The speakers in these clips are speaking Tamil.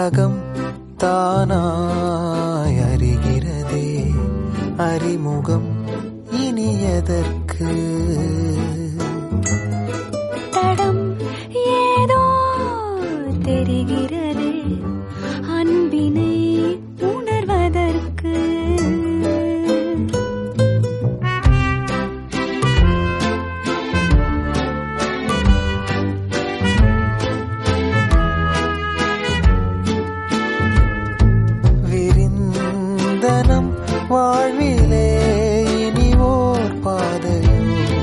அகம் தானாய் அறிகிறதே அறிமுகம் இனி எதற்கு தடம் ஏதோ தெரிகிறதே அன்பினை உணர்வதற்கு விரிந்தனம் வாழ்விலே இனி ஓர் பாதையோ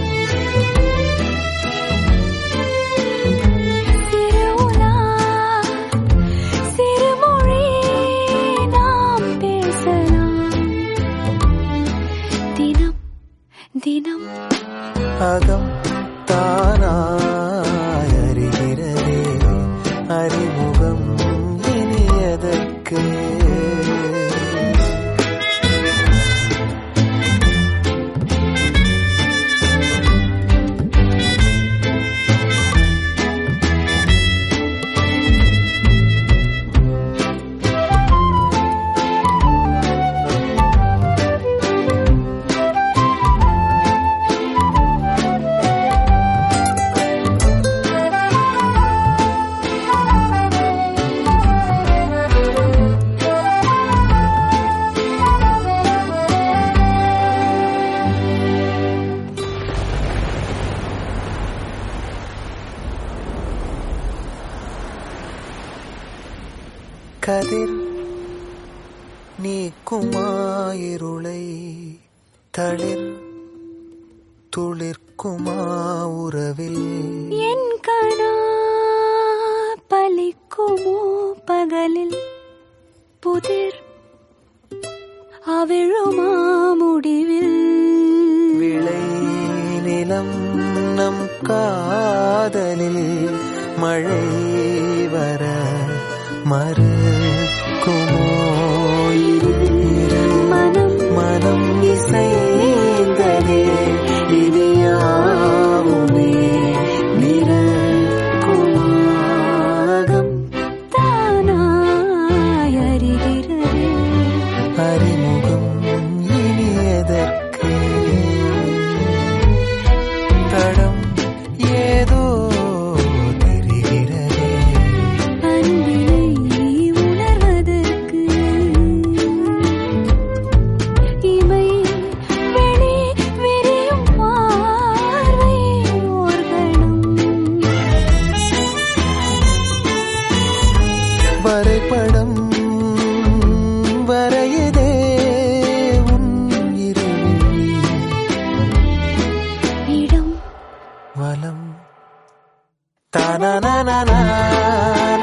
திருவுலா சிறுமொழி நாம் பேசலாம் தினம் தினம் அகம் தானாய் அறிகிறதே அறிமுகம் இனி எதற்கு கதிர் நீக்குமாயிருளை தளிர் துளிர்க்குமா உறவில் என் கணா பலிக்குமோ பகலில் புதிர் அவிழுமா முடிவில் விளை நிலம் நம் காதலில் மழை வர மறுக்குமோ இரு மனம் மனம் இசைந்ததே இனியாவுமே நிறக்குமாகம் தானாய் அறிகிறதே அறிமுகம் இனி எதற்கு தடம் ஏதோ தெரிகிறதே அன்பினை உணர்வதற்கு இமை வெளி விரியும் பார்வை ஓர்கணம் வரைபடம் வரையதே உன் இருவிழி இடம் வலம் தானா